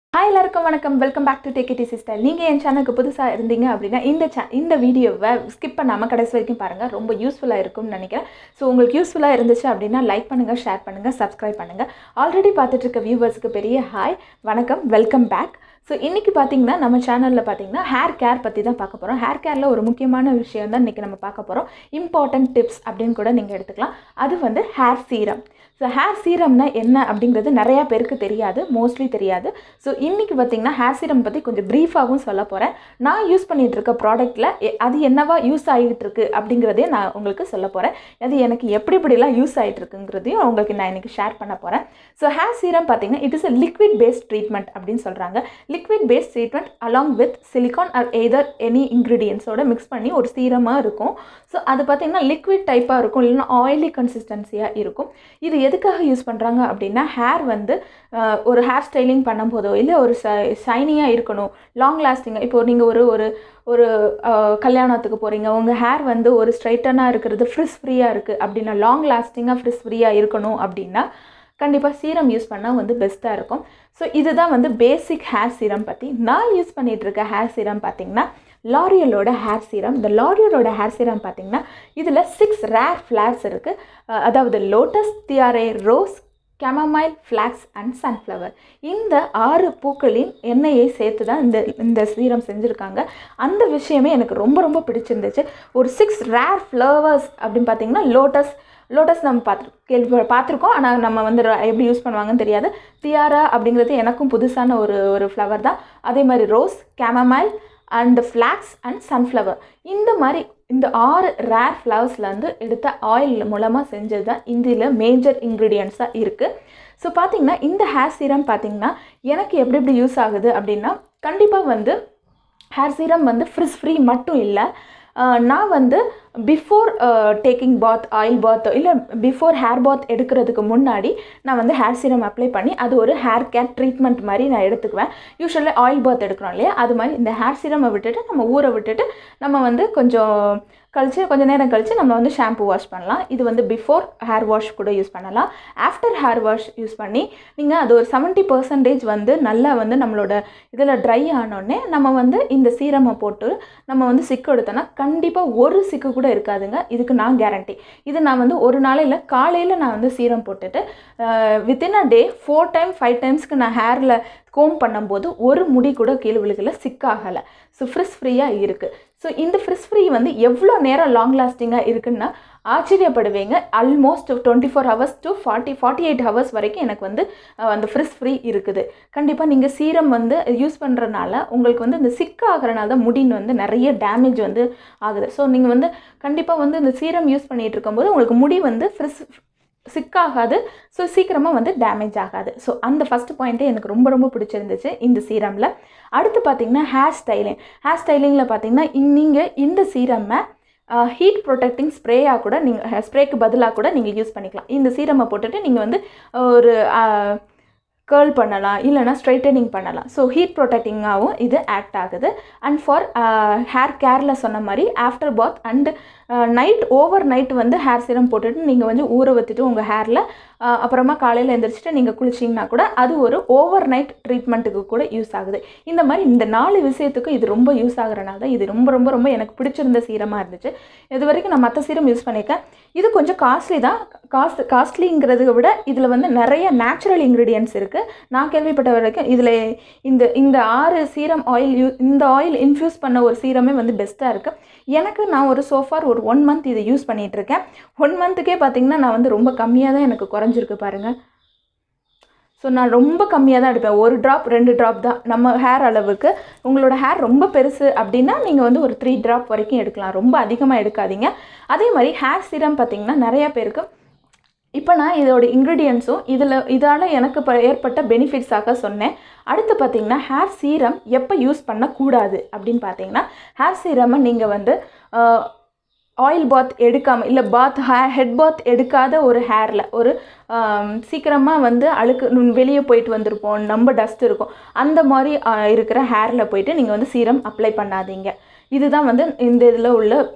hi எல்லாருக்கும் வணக்கம் welcome back to take it sister நீங்கள் என் சேனலுக்கு புதுசாக இருந்தீங்க அப்படின்னா இந்த சே இந்த வீடியோவை ஸ்கிப் பண்ணாமல் கடைசி வரைக்கும் பாருங்கள் ரொம்ப யூஸ்ஃபுல்லாக இருக்கும்னு நினைக்கிறேன் ஸோ உங்களுக்கு யூஸ்ஃபுல்லாக இருந்துச்சு அப்படின்னா லைக் பண்ணுங்கள் ஷேர் பண்ணுங்கள் சப்ஸ்கிரைப் பண்ணுங்கள் ஆல்ரெடி பார்த்துட்டு இருக்க வியூவர்ஸுக்கு பெரிய ஹாய் வணக்கம் வெல்கம் பேக் ஸோ இன்றைக்கி பார்த்தீங்கன்னா நம்ம சேனலில் பார்த்தீங்கன்னா ஹேர் கேர் பற்றி தான் பார்க்க போகிறோம் ஹேர் கேரில் ஒரு முக்கியமான விஷயம் தான் இன்றைக்கி நம்ம பார்க்க போகிறோம் இம்பார்ட்டன்ட் டிப்ஸ் அப்படின்னு கூட நீங்கள் எடுத்துக்கலாம் அது வந்து ஹேர் சீரம் ஸோ ஹேர் சீரம்னா என்ன அப்படிங்கிறது நிறையா பேருக்கு தெரியாது மோஸ்ட்லி தெரியாது ஸோ இன்றைக்கி பார்த்தீங்கன்னா ஹேர் சீரம் பற்றி கொஞ்சம் ப்ரீஃபாகவும் சொல்ல போகிறேன் நான் யூஸ் பண்ணிகிட்டு இருக்க ப்ராடக்ட்டில் அது என்னவா யூஸ் ஆகிட்டு இருக்கு அப்படிங்கிறதையும் நான் உங்களுக்கு சொல்ல போகிறேன் அது எனக்கு எப்படி எப்படிலாம் யூஸ் ஆகிட்டு இருக்குங்கிறதையும் உங்களுக்கு நான் இன்றைக்கி ஷேர் பண்ண போகிறேன் ஸோ ஹேர் சீரம் பார்த்தீங்கன்னா it is a liquid paste treatment அப்படின்னு சொல்கிறாங்க liquid paste treatment along with silicone or either any இன்க்ரீடியன்ஸோட மிக்ஸ் பண்ணி ஒரு சீரமாக இருக்கும் ஸோ அது பார்த்திங்கன்னா லிக்விட் டைப்பாக இருக்கும் இல்லைன்னா ஆயிலி கன்சிஸ்டன்சியாக இருக்கும் இது எதுக்காக யூஸ் பண்ணுறாங்க அப்படின்னா ஹேர் வந்து அஹ், ஒரு ஹேர் ஸ்டைலிங் பண்ணும்போதோ இல்லை ஒரு ச ஷைனியாக இருக்கணும் லாங் லாஸ்டிங்காக இப்போ நீங்கள் ஒரு ஒரு ஒரு அஹ், கல்யாணத்துக்கு போகிறீங்க உங்கள் ஹேர் வந்து ஒரு ஸ்ட்ரைட்டனாக இருக்கிறது ஃப்ரிஸ் ஃப்ரீயாக இருக்குது அப்படின்னா லாங் லாஸ்டிங்காக ஃப்ரிஸ் ஃப்ரீயாக இருக்கணும் அப்படின்னா கண்டிப்பாக சீரம் யூஸ் பண்ணால் வந்து பெஸ்ட்டாக இருக்கும் ஸோ இதுதான் வந்து பேசிக் ஹேர் சீரம் பற்றி நான் யூஸ் பண்ணிகிட்டு இருக்க ஹேர் சீரம் பார்த்தீங்கன்னா லாரியலோட ஹேர் சீரம் இந்த லாரியலோட ஹேர் சீரம் பார்த்தீங்கன்னா இதில் சிக்ஸ் ரேர் ஃப்ளார்ஸ் இருக்குது அதாவது lotus tiare rose chamomile flax and sunflower இந்த ஆறு பூக்களின் எண்ணெயை சேர்த்து தான் இந்த இந்த சீரம் செஞ்சுருக்காங்க அந்த விஷயமே எனக்கு ரொம்ப ரொம்ப பிடிச்சிருந்துச்சு ஒரு சிக்ஸ் ரேர் ஃப்ளவர்ஸ் அப்படின்னு பார்த்தீங்கன்னா லோட்டஸ் லோட்டஸ் நம்ம பார்த்து கேள்வி பார்த்துருக்கோம் ஆனால் நம்ம வந்து ர- எப்படி யூஸ் பண்ணுவாங்கன்னு தெரியாது தியாரா அப்படிங்கிறது எனக்கும் புதுசான ஒரு ஒரு ஃப்ளவர் தான் அதே மாதிரி rose chamomile and flax and sunflower இந்த மாதிரி இந்த ஆறு ரேர் ஃப்ளவர்ஸ்லேருந்து எடுத்த ஆயில் மூலமாக செஞ்சது தான் இந்தியில் மேஜர் இன்க்ரீடியன்ஸாக இருக்குது ஸோ பார்த்தீங்கன்னா இந்த ஹேர் சீரம் பார்த்தீங்கன்னா எனக்கு எப்படி எப்படி யூஸ் ஆகுது அப்படின்னா கண்டிப்பாக வந்து ஹேர் சீரம் வந்து ஃப்ரிஸ் ஃப்ரீ மட்டும் இல்லை ஆஹ் நான் வந்து before taking bath oil bath இல்லை பிஃபோர் ஹேர் பாத் எடுக்கிறதுக்கு முன்னாடி நான் வந்து ஹேர் சீரம் அப்ளை பண்ணி அது ஒரு ஹேர் கேர் ட்ரீட்மெண்ட் மாதிரி நான் எடுத்துக்குவேன் யூஸ்வலாக ஆயில் பாத் எடுக்கிறோம் இல்லையா அது மாதிரி இந்த ஹேர் சீரமை விட்டுட்டு நம்ம ஊற விட்டுட்டு நம்ம வந்து கொஞ்சம் கழிச்சு கொஞ்ச நேரம் கழிச்சு நம்ம வந்து ஷாம்பு வாஷ் பண்ணலாம் இது வந்து பிஃபோர் ஹேர் வாஷ் கூட யூஸ் பண்ணலாம் ஆஃப்டர் ஹேர் வாஷ் யூஸ் பண்ணி நீங்கள் அது ஒரு செவன்ட்டி பர்சன்டேஜ் வந்து நல்லா வந்து நம்மளோட இதில் ட்ரை ஆனோடனே நம்ம வந்து இந்த சீரமை போட்டு நம்ம வந்து சிக்கு எடுத்தோன்னா கண்டிப்பாக ஒரு சிக்கு கூட இருக்காதுங்க இதுக்கு நான் கேரண்டி இது நான் வந்து ஒரு நாளையில் காலையில் நான் வந்து சீரம் போட்டுட்டு within a day four time five டைம்ஸ்க்கு நான் ஹேரில் கோம் பண்ணும்போது ஒரு முடி கூட கீழே விழுகல சிக்காகலை ஸோ ஃப்ரிஸ் ஃப்ரீயாக இருக்குது ஸோ இந்த ஃப்ரிஸ் ஃப்ரீ வந்து எவ்வளோ நேரம் லாங் லாஸ்டிங்காக இருக்குன்னா ஆச்சரியப்படுவீங்க almost twenty four hours to forty forty eight hours வரைக்கும் எனக்கு வந்து அஹ், அந்த ஃப்ரிஸ் ஃப்ரீ இருக்குது கண்டிப்பாக நீங்கள் சீரம் வந்து யூஸ் பண்ணுறனால உங்களுக்கு வந்து இந்த சிக்க ஆகிறனால தான் முடின்னு வந்து நிறைய டேமேஜ் வந்து ஆகுது ஸோ நீங்கள் வந்து கண்டிப்பாக வந்து இந்த சீரம் யூஸ் பண்ணிகிட்டு இருக்கும்போது உங்களுக்கு முடி வந்து ஃப்ரிஸ் சிக்காகாது ஸோ சீக்கிரமாக வந்து டேமேஜ் ஆகாது ஸோ அந்த ஃபஸ்ட் பாயிண்ட்டே எனக்கு ரொம்ப ரொம்ப பிடிச்சிருந்துச்சு இந்த சீரமில் அடுத்து பார்த்தீங்கன்னா ஹேர் ஸ்டைலிங் ஹேர் ஸ்டைலிங்கில் பார்த்தீங்கன்னா நீங்கள் இந்த சீரமை ஹீட் ப்ரொடெக்டிங் ஸ்ப்ரேயாக கூட நீங்கள் ஸ்ப்ரேக்கு பதிலாக கூட நீங்கள் யூஸ் பண்ணிக்கலாம் இந்த சீரமை போட்டுட்டு நீங்கள் வந்து ஒரு கேர்ள் பண்ணலாம் இல்லைனா ஸ்ட்ரைட்டனிங் பண்ணலாம் ஸோ ஹீட் ப்ரொடெக்டிங்காகவும் இது ஆக்ட் ஆகுது அண்ட் ஃபார் ஹேர் கேரில் சொன்ன மாதிரி after bath and night over night வந்து ஹேர் சீரம் போட்டுட்டு நீங்கள் வந்து ஊற வச்சுட்டு உங்கள் ஹேரில் அப்புறமா காலையில் எழுந்திரிச்சிட்டு நீங்கள் குளிச்சிங்கன்னா கூட அது ஒரு ஓவர் நைட் ட்ரீட்மெண்ட்டுக்கு கூட யூஸ் ஆகுது இந்த மாதிரி இந்த நாலு விஷயத்துக்கும் இது ரொம்ப யூஸ் ஆகுறனால தான் இது ரொம்ப ரொம்ப ரொம்ப எனக்கு பிடிச்சிருந்த சீரமாக இருந்துச்சு இது வரைக்கும் நான் மற்ற சீரம் யூஸ் பண்ணியிருக்கேன் இது கொஞ்சம் காஸ்ட்லி தான் காஸ்ட் காஸ்ட்லிங்கிறத விட இதில் வந்து நிறைய நேச்சுரல் இன்க்ரீடியன்ஸ் இருக்குது நான் கேள்விப்பட்ட வரைக்கும் இதில் இந்த இந்த ஆறு சீரம் ஆயில் யூ இந்த ஆயில் இன்ஃப்யூஸ் பண்ண ஒரு சீரமே வந்து பெஸ்ட்டாக இருக்குது எனக்கு நான் ஒரு சோஃபார் ஒரு ஒன் மந்த் இதை யூஸ் பண்ணிகிட்டு இருக்கேன் ஒன் மந்த்துக்கே பார்த்தீங்கன்னா நான் வந்து ரொம்ப கம்மியாக தான் எனக்கு குறைஞ்சிருக்கு பாருங்கள் ஸோ நான் ரொம்ப கம்மியாக தான் எடுப்பேன் ஒரு ட்ராப் ரெண்டு ட்ராப் தான் நம்ம ஹேர் அளவுக்கு உங்களோட ஹேர் ரொம்ப பெருசு அப்படின்னா நீங்கள் வந்து ஒரு த்ரீ ட்ராப் வரைக்கும் எடுக்கலாம் ரொம்ப அதிகமாக எடுக்காதீங்க அதே மாதிரி ஹேர் சீரம் பார்த்தீங்கன்னா நிறையா பேருக்கு இப்போ நான் இதோட இன்க்ரீடியன்ஸும் இதில் இதால் எனக்கு இப்போ ஏற்பட்ட பெனிஃபிட்ஸாக சொன்னேன் அடுத்து பார்த்தீங்கன்னா ஹேர் சீரம் எப்போ யூஸ் பண்ணக்கூடாது அப்படின்னு பார்த்தீங்கன்னா ஹேர் சீரமை நீங்கள் வந்து ஆயில் பாத் எடுக்காமல் இல்லை பாத் ஹே ஹெட் பாத் எடுக்காத ஒரு ஹேரில் ஒரு சீக்கிரமாக வந்து அழுக்கு வெளியே போயிட்டு வந்திருப்போம் நம்ம டஸ்ட் இருக்கும் அந்த மாதிரி ஆஹ், இருக்கிற ஹேரில் போயிட்டு நீங்கள் வந்து சீரம் அப்ளை பண்ணாதீங்க இதுதான் வந்து இந்த இதில் உள்ள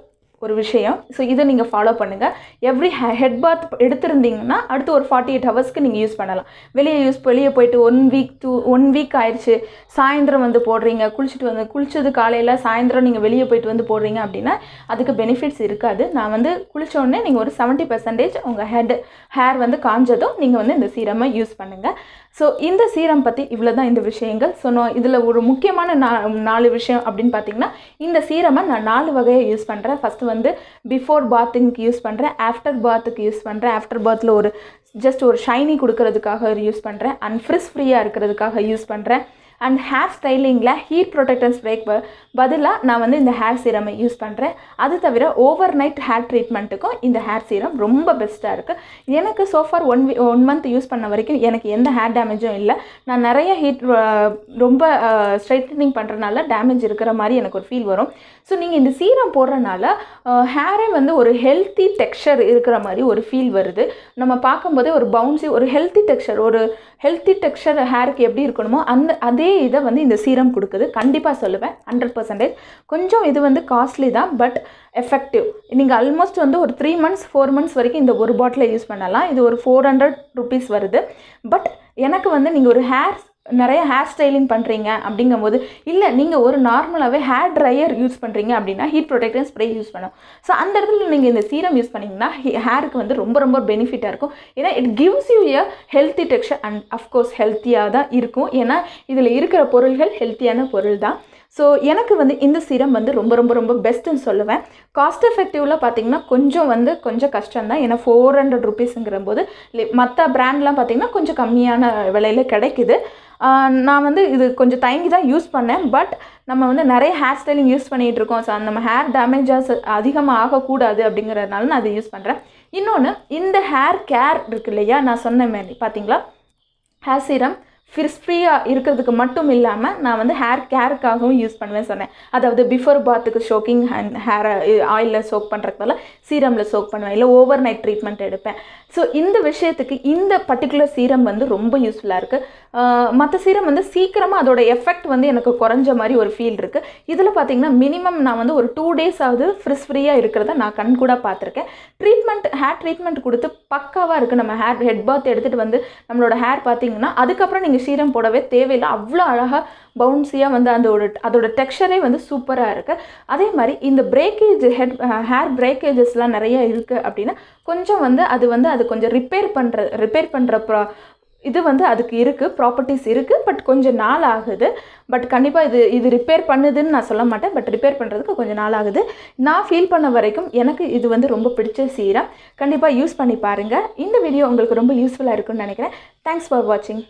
ஒரு விஷயம் ஸோ இதை நீங்கள் ஃபாலோ பண்ணுங்கள் எவ்ரி ஹெட் பாத் எடுத்திருந்தீங்கன்னா அடுத்து ஒரு ஃபார்ட்டி எயிட் ஹவர்ஸ்க்கு நீங்கள் யூஸ் பண்ணலாம் வெளியே யூஸ் வெளியே போயிட்டு one week to one week ஆயிடுச்சு சாயந்தரம் வந்து போடுறீங்க குளிச்சுட்டு வந்து குளிச்சது காலையில் சாயந்தரம் நீங்கள் வெளியே போயிட்டு வந்து போடுறீங்க அப்படின்னா அதுக்கு பெனிஃபிட்ஸ் இருக்காது நான் வந்து குளிச்ச உடனே நீங்கள் ஒரு செவன்ட்டி பர்சன்டேஜ் உங்கள் ஹெட் ஹேர் வந்து காஞ்சதும் நீங்கள் வந்து இந்த சீரமை யூஸ் பண்ணுங்கள் ஸோ இந்த சீரம் பற்றி இவ்வளோ தான் இந்த விஷயங்கள் ஸோ நான் இதில் ஒரு முக்கியமான நா நாலு விஷயம் அப்படின்னு பார்த்தீங்கன்னா இந்த சீரமை நான் நாலு வகையை யூஸ் பண்ணுறேன் ஃபஸ்ட்டு வந்து பிஃபோர் பாத்துக்கு யூஸ் பண்ணுறேன் ஆஃப்டர் பாத்துக்கு யூஸ் பண்ணுறேன் ஆஃப்டர் பாத்தில் ஒரு ஜஸ்ட் ஒரு ஷைனி கொடுக்கறதுக்காக யூஸ் பண்ணுறேன் அண்ட் ஃப்ரிஸ் ஃப்ரீயாக இருக்கிறதுக்காக யூஸ் பண்ணுறேன் அண்ட் ஹேர் ஸ்டைலிங்கில் ஹீட் ப்ரொடெக்டர் ஸ்ப்ரேக் பதிலாக நான் வந்து இந்த ஹேர் சீரமை யூஸ் பண்ணுறேன் அது தவிர ஓவர் நைட் ஹேர் ட்ரீட்மெண்ட்டுக்கும் இந்த ஹேர் சீரம் ரொம்ப பெஸ்ட்டாக இருக்குது எனக்கு so far one we one month use பண்ண வரைக்கும் எனக்கு எந்த ஹேர் டேமேஜும் இல்லை நான் நிறைய ஹீட் ரொம்ப ஸ்ட்ரைட்டனிங் பண்ணுறனால டேமேஜ் இருக்கிற மாதிரி எனக்கு ஒரு ஃபீல் வரும் ஸோ நீங்கள் இந்த சீரம் போடுறனால ஹேரே வந்து ஒரு ஹெல்த்தி டெக்ஸ்சர் இருக்கிற மாதிரி ஒரு ஃபீல் வருது நம்ம பார்க்கும்போதே ஒரு பவுன்சி ஒரு ஹெல்த்தி டெக்ஸ்சர் ஒரு ஹெல்த்தி டெக்ஸ்சர் ஹேருக்கு எப்படி இருக்கணுமோ அந்த அதே இதை வந்து இந்த சீரம் கொடுக்குது கண்டிப்பாக சொல்லுவேன் ஹண்ட்ரட் பர்சன்டேஜ் கொஞ்சம் இது வந்து காஸ்ட்லி தான் பட் எஃபெக்டிவ் நீங்கள் ஆல்மோஸ்ட் வந்து ஒரு த்ரீ மந்த்ஸ் ஃபோர் மந்த்ஸ் வரைக்கும் இந்த ஒரு பாட்டிலை யூஸ் பண்ணலாம் இது ஒரு ஃபோர் ஹண்ட்ரட் ருபீஸ் வருது பட் எனக்கு வந்து நீங்கள் ஒரு ஹேர் நிறைய ஹேர் ஸ்டைலிங் பண்ணுறீங்க அப்படிங்கும்போது இல்லை நீங்கள் ஒரு நார்மலாகவே ஹேர் ட்ரையர் யூஸ் பண்ணுறீங்க அப்படின்னா ஹீட் ப்ரொடெக்டர் ஸ்ப்ரே யூஸ் பண்ணணும் ஸோ அந்த இடத்துல நீங்கள் இந்த சீரம் யூஸ் பண்ணிங்கன்னா ஹேருக்கு வந்து ரொம்ப ரொம்ப பெனிஃபிட்டாக இருக்கும் ஏன்னா it gives you a healthy texture and of course ஹெல்த்தியாக தான் இருக்கும் ஏன்னா இதில் இருக்கிற பொருள்கள் ஹெல்த்தியான பொருள் தான் ஸோ எனக்கு வந்து இந்த சீரம் வந்து ரொம்ப ரொம்ப ரொம்ப பெஸ்ட்டுன்னு சொல்லுவேன் காஸ்ட் எஃபெக்டிவில் பார்த்தீங்கன்னா கொஞ்சம் வந்து கொஞ்சம் கஷ்டம் தான் ஏன்னா ஃபோர் ஹண்ட்ரட் ருபீஸுங்கிற போது மற்ற பிராண்ட்லாம் பார்த்தீங்கன்னா கொஞ்சம் கம்மியான விலையில் கிடைக்குது நான் வந்து இது கொஞ்சம் தயங்கி தான் யூஸ் பண்ணேன் பட் நம்ம வந்து நிறைய ஹேர் ஸ்டைலிங் யூஸ் பண்ணிகிட்டு இருக்கோம் ஸோ நம்ம ஹேர் டேமேஜஸ் அதிகமாக ஆகக்கூடாது அப்படிங்கிறதுனால நான் அதை யூஸ் பண்ணுறேன் இன்னொன்று இந்த ஹேர் கேர் இருக்கு இல்லையா நான் சொன்ன மாதிரி பார்த்தீங்களா ஹேர் சீரம் ஃபிரிஸ் ஃப்ரீயாக இருக்கிறதுக்கு மட்டும் இல்லாமல் நான் வந்து ஹேர் கேருக்காகவும் யூஸ் பண்ணுவேன் சொன்னேன் அதாவது பிஃபோர் பாத்துக்கு ஷோக்கிங் ஹேண்ட் ஹேரை ஆயிலில் சோக் பண்ணுறதுனால சீரமில் சோக் பண்ணுவேன் இல்லை ஓவர் நைட் ட்ரீட்மெண்ட் எடுப்பேன் ஸோ இந்த விஷயத்துக்கு இந்த பர்டிகுலர் சீரம் வந்து ரொம்ப யூஸ்ஃபுல்லாக இருக்குது மற்ற சீரம் வந்து சீக்கிரமாக அதோட எஃபெக்ட் வந்து எனக்கு குறைஞ்ச மாதிரி ஒரு ஃபீல் இருக்குது இதில் பார்த்தீங்கன்னா மினிமம் நான் வந்து ஒரு டூ டேஸ் ஆகுது ஃப்ரிஸ் ஃப்ரீயாக இருக்கிறத நான் கண் கூட பார்த்துருக்கேன் ட்ரீட்மெண்ட் ஹேர் ட்ரீட்மெண்ட் கொடுத்து பக்காவாக இருக்குது நம்ம ஹேர் ஹெட் பாத் எடுத்துகிட்டு வந்து நம்மளோட ஹேர் பார்த்தீங்கன்னா அதுக்கப்புறம் நீங்கள் சீரம் போடவே தேவையில்லை அவ்வளோ அழகாக பவுன்ஸியாக வந்து அதோட அதோட டெக்ஸ்சரே வந்து சூப்பராக இருக்குது அதே மாதிரி இந்த பிரேக்கேஜ் ஹெட் ஹேர் பிரேக்கேஜஸ்லாம் நிறைய இருக்குது அப்படின்னா கொஞ்சம் வந்து அது வந்து அது கொஞ்சம் ரிப்பேர் பண்ணுற ரிப்பேர் பண்ணுற ப்ரா இது வந்து அதுக்கு இருக்குது ப்ராப்பர்ட்டிஸ் இருக்குது பட் கொஞ்சம் நாள் ஆகுது பட் கண்டிப்பாக இது இது ரிப்பேர் பண்ணுதுன்னு நான் சொல்ல மாட்டேன் பட் ரிப்பேர் பண்ணுறதுக்கு கொஞ்சம் நாள் ஆகுது நான் ஃபீல் பண்ண வரைக்கும் எனக்கு இது வந்து ரொம்ப பிடிச்ச சீரம் கண்டிப்பாக யூஸ் பண்ணி பாருங்கள் இந்த வீடியோ உங்களுக்கு ரொம்ப யூஸ்ஃபுல்லாக இருக்குன்னு நினைக்கிறேன் தேங்க்ஸ் ஃபார் வாட்சிங்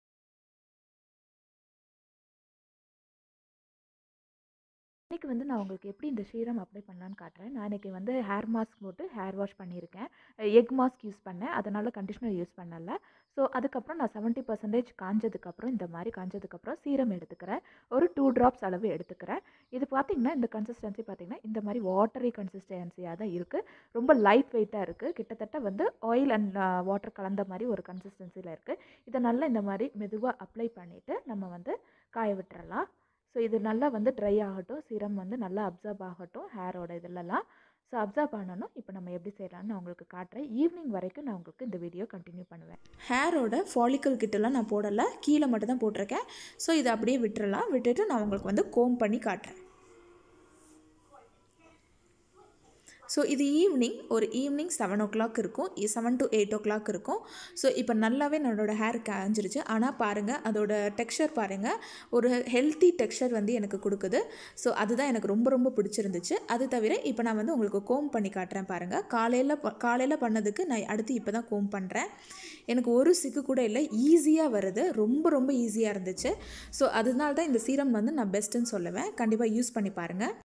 இன்றைக்கி வந்து நான் உங்களுக்கு எப்படி இந்த சீரம் அப்ளை பண்ணலான்னு காட்டுறேன் நான் இன்றைக்கி வந்து ஹேர் மாஸ்க் போட்டு ஹேர் வாஷ் பண்ணியிருக்கேன் எக் மாஸ்க் யூஸ் பண்ணேன் அதனால் கண்டிஷ்னர் யூஸ் பண்ணலை ஸோ அதுக்கப்புறம் நான் செவன்ட்டி பர்சன்டேஜ் காஞ்சதுக்கப்புறம் இந்த மாதிரி காஞ்சதுக்கப்புறம் சீரம் எடுத்துக்கிறேன் ஒரு டூ ட்ராப்ஸ் அளவு எடுத்துக்கிறேன் இது பார்த்திங்கன்னா இந்த கன்சிஸ்டன்சி பார்த்திங்கன்னா இந்த மாதிரி வாட்டரி கன்சிஸ்டன்சியாக தான் இருக்குது ரொம்ப லைட் வெயிட்டாக இருக்குது கிட்டத்தட்ட வந்து ஆயில் அண்ட் வாட்டர் கலந்த மாதிரி ஒரு கன்சிஸ்டன்சியில் இருக்குது இதை நல்லா இந்த மாதிரி மெதுவாக அப்ளை பண்ணிவிட்டு நம்ம வந்து காய விட்டுறலாம் ஸோ இது நல்லா வந்து ட்ரை ஆகட்டும் சீரம் வந்து நல்லா அப்சர்வ் ஆகட்டும் ஹேரோட இதிலலாம் ஸோ அப்சர்வ் பண்ணணும் இப்போ நம்ம எப்படி செய்யலாம்னு நான் உங்களுக்கு காட்டுறேன் ஈவினிங் வரைக்கும் நான் உங்களுக்கு இந்த வீடியோ கண்டினியூ பண்ணுவேன் ஹேரோட ஃபாலிக்கல் கிட்டலாம் நான் போடலை கீழே மட்டும் தான் போட்டிருக்கேன் ஸோ இதை அப்படியே விட்டுறலாம் விட்டுட்டு நான் உங்களுக்கு வந்து கோம் பண்ணி காட்டுறேன் ஸோ இது ஈவினிங் ஒரு ஈவினிங் செவன் ஓ கிளாக் இருக்கும் seven to eight o'clock இருக்கும் ஸோ இப்போ நல்லாவே என்னோட ஹேர் காஞ்சிருச்சு ஆனால் பாருங்கள் அதோட டெக்ஸ்சர் பாருங்கள் ஒரு ஹெல்த்தி டெக்ஸ்சர் வந்து எனக்கு கொடுக்குது ஸோ அதுதான் எனக்கு ரொம்ப ரொம்ப பிடிச்சிருந்துச்சு அது தவிர இப்போ நான் வந்து உங்களுக்கு கோம் பண்ணி காட்டுறேன் பாருங்கள் காலையில் காலையில் பண்ணதுக்கு நான் அடுத்து இப்போ தான் கோம் பண்ணுறேன் எனக்கு ஒரு சிக்கு கூட இல்லை ஈஸியாக வருது ரொம்ப ரொம்ப ஈஸியாக இருந்துச்சு ஸோ அதனால தான் இந்த சீரம் வந்து நான் பெஸ்ட்டுன்னு சொல்லுவேன் கண்டிப்பாக யூஸ் பண்ணி பாருங்கள்